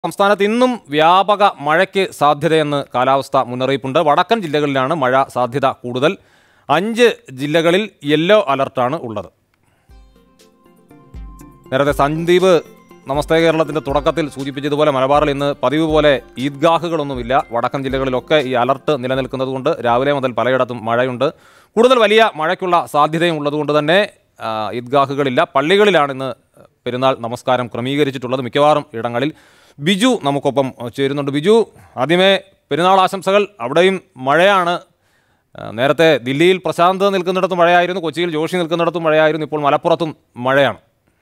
സംസ്ഥാനത്ത് ഇന്നും വ്യാപക മഴയ്ക്ക് സാധ്യതയെന്ന് കാലാവസ്ഥ മുന്നറിയിപ്പുണ്ട് വടക്കൻ ജില്ലകളിലാണ് മഴ സാധ്യത കൂടുതൽ അഞ്ച് ജില്ലകളിൽ യെല്ലോ അലർട്ടാണ് ഉള്ളത് നേരത്തെ സന്ദീപ് നമസ്തേ കേരളത്തിന്റെ തുടക്കത്തിൽ സൂചിപ്പിച്ചതുപോലെ മലബാറിൽ ഇന്ന് പതിവ് പോലെ ഈദ്ഗാഹുകളൊന്നുമില്ല വടക്കൻ ജില്ലകളിലൊക്കെ ഈ അലർട്ട് നിലനിൽക്കുന്നതുകൊണ്ട് രാവിലെ മുതൽ പലയിടത്തും മഴയുണ്ട് കൂടുതൽ വലിയ മഴയ്ക്കുള്ള സാധ്യതയും ഉള്ളതുകൊണ്ട് തന്നെ ആ, ഈദ്ഗാഹുകളില്ല പള്ളികളിലാണ് ഇന്ന് പെരുന്നാൾ നമസ്കാരം ക്രമീകരിച്ചിട്ടുള്ളത് മിക്കവാറും ഇടങ്ങളിൽ ബിജു നമുക്കൊപ്പം ചേരുന്നുണ്ട് ബിജു ആദ്യമേ പെരുന്നാൾ ആശംസകൾ അവിടെയും മഴയാണ് ആ, നേരത്തെ ദില്ലിയിൽ പ്രശാന്ത് നിൽക്കുന്നിടത്തും മഴയായിരുന്നു കൊച്ചിയിൽ ജോഷി നിൽക്കുന്നിടത്തും മഴയായിരുന്നു ഇപ്പോൾ മലപ്പുറത്തും മഴയാണ്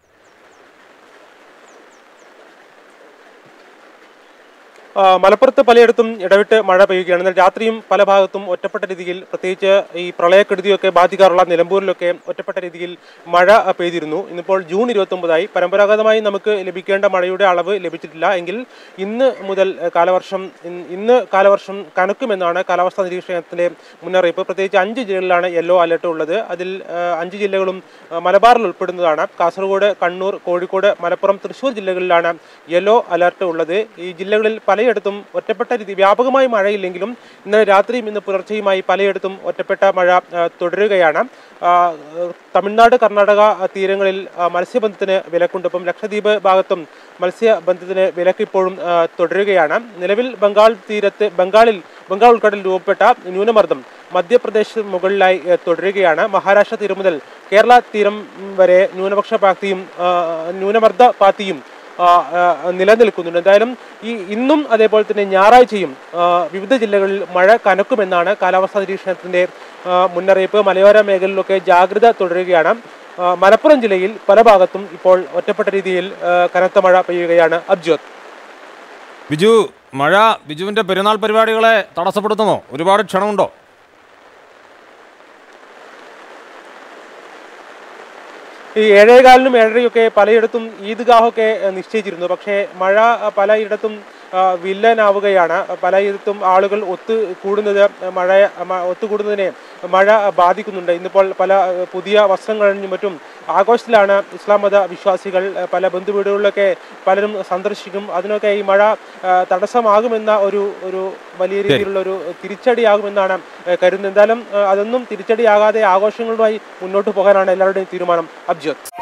ആ, മലപ്പുറത്ത് പലയിടത്തും ഇടവിട്ട് മഴ പെയ്യുകയാണ് എന്നാൽ രാത്രിയും പല ഭാഗത്തും ഒറ്റപ്പെട്ട രീതിയിൽ പ്രത്യേകിച്ച് ഈ പ്രളയക്കെടുതിയൊക്കെ ബാധിക്കാറുള്ള നിലമ്പൂരിലൊക്കെ ഒറ്റപ്പെട്ട രീതിയിൽ മഴ ആ, പെയ്തിരുന്നു ഇന്നിപ്പോൾ ജൂൺ ഇരുപത്തൊമ്പതായി പരമ്പരാഗതമായി നമുക്ക് ലഭിക്കേണ്ട മഴയുടെ അളവ് ലഭിച്ചിട്ടില്ല എങ്കിൽ ഇന്ന് മുതൽ ആ, കാലവർഷം ഇൻ- ഇന്ന് കാലവർഷം കനക്കുമെന്നാണ് കാലാവസ്ഥാ നിരീക്ഷണത്തിലെ മുന്നറിയിപ്പ് പ്രത്യേകിച്ച് അഞ്ച് ജില്ലകളിലാണ് യെല്ലോ അലർട്ട് ഉള്ളത് അതിൽ ആ, അഞ്ച് ജില്ലകളും ആ, മലബാറിൽ ഉൾപ്പെടുന്നതാണ് കാസർഗോഡ് കണ്ണൂർ കോഴിക്കോട് മലപ്പുറം തൃശ്ശൂർ ജില്ലകളിലാണ് യെല്ലോ അലർട്ട് ഉള്ളത് ഈ ജില്ലകളിൽ പലയിടത്തും ഒറ്റപ്പെട്ട രീതി വ്യാപകമായി മഴയില്ലെങ്കിലും ഇന്നലെ രാത്രിയും ഇന്ന് പുലർച്ചെയുമായി പലയിടത്തും ഒറ്റപ്പെട്ട മഴ ആ, തുടരുകയാണ് ആ, തമിഴ്നാട് കർണാടക തീരങ്ങളിൽ ആ, മത്സ്യബന്ധനത്തിന് വിലക്കുണ്ട് ഇപ്പം ലക്ഷദ്വീപ് ഭാഗത്തും മത്സ്യബന്ധനത്തിന് വിലക്ക് ഇപ്പോഴും ആ, തുടരുകയാണ് നിലവിൽ ബംഗാൾ തീരത്ത് ബംഗാളിൽ ബംഗാൾ ഉൾക്കടലിൽ രൂപപ്പെട്ട ന്യൂനമർദ്ദം മധ്യപ്രദേശ് മുകളിലായി ആ, തുടരുകയാണ് മഹാരാഷ്ട്ര തീരം മുതൽ കേരള തീരം വരെ ന്യൂനപക്ഷ പാത്തിയും ആ, ന്യൂനമർദ്ദ പാത്തിയും ആ, ആ, നിലനിൽക്കുന്നുണ്ട് എന്തായാലും ഈ ഇന്നും അതേപോലെ തന്നെ ഞായറാഴ്ചയും ആ, വിവിധ ജില്ലകളിൽ മഴ കനക്കുമെന്നാണ് കാലാവസ്ഥാ നിരീക്ഷണത്തിന്റെ ആ, മുന്നറിയിപ്പ് മലയോര മേഖലയിലൊക്കെ ജാഗ്രത തുടരുകയാണ് ആ, മലപ്പുറം ജില്ലയിൽ പല ഭാഗത്തും ഇപ്പോൾ ഒറ്റപ്പെട്ട രീതിയിൽ ആ, കനത്ത മഴ പെയ്യുകയാണ് അബ്ജോത് ബിജു മഴ ബിജുവിന്റെ പെരുന്നാൾ പരിപാടികളെ തടസ്സപ്പെടുത്തുമോ ഒരുപാട് ക്ഷണമുണ്ടോ ഈ ഏഴേകാലിനും ഏഴരയൊക്കെ പലയിടത്തും ഈദ്ഗാഹൊക്കെ ഏഹ്, നിശ്ചയിച്ചിരുന്നു പക്ഷേ മഴ അഹ്, പലയിടത്തും ആ, വില്ലനാവുകയാണ് പലയിടത്തും ആളുകൾ ഒത്തു കൂടുന്നത് മഴ മ- ഒത്തുകൂടുന്നതിനെ മഴ ബാധിക്കുന്നുണ്ട് ഇന്നിപ്പോൾ പല ഏഹ്, പുതിയ വസ്ത്രങ്ങളിലും മറ്റും ആഘോഷത്തിലാണ് ഇസ്ലാം മത വിശ്വാസികൾ ഏഹ്, പല ബന്ധുവീടുകളിലൊക്കെ പലരും സന്ദർശിക്കും അതിനൊക്കെ ഈ മഴ ആ, തടസ്സമാകുമെന്ന ഒരു ഒരു വലിയ രീതിയിലുള്ള ഒരു തിരിച്ചടിയാകുമെന്നാണ് ഏഹ്, കരുതുന്നത് എന്തായാലും ഏഹ്, അതൊന്നും തിരിച്ചടിയാകാതെ ആഘോഷങ്ങളുമായി മുന്നോട്ട് പോകാനാണ് എല്ലാവരുടെയും തീരുമാനം അബ്ജോത്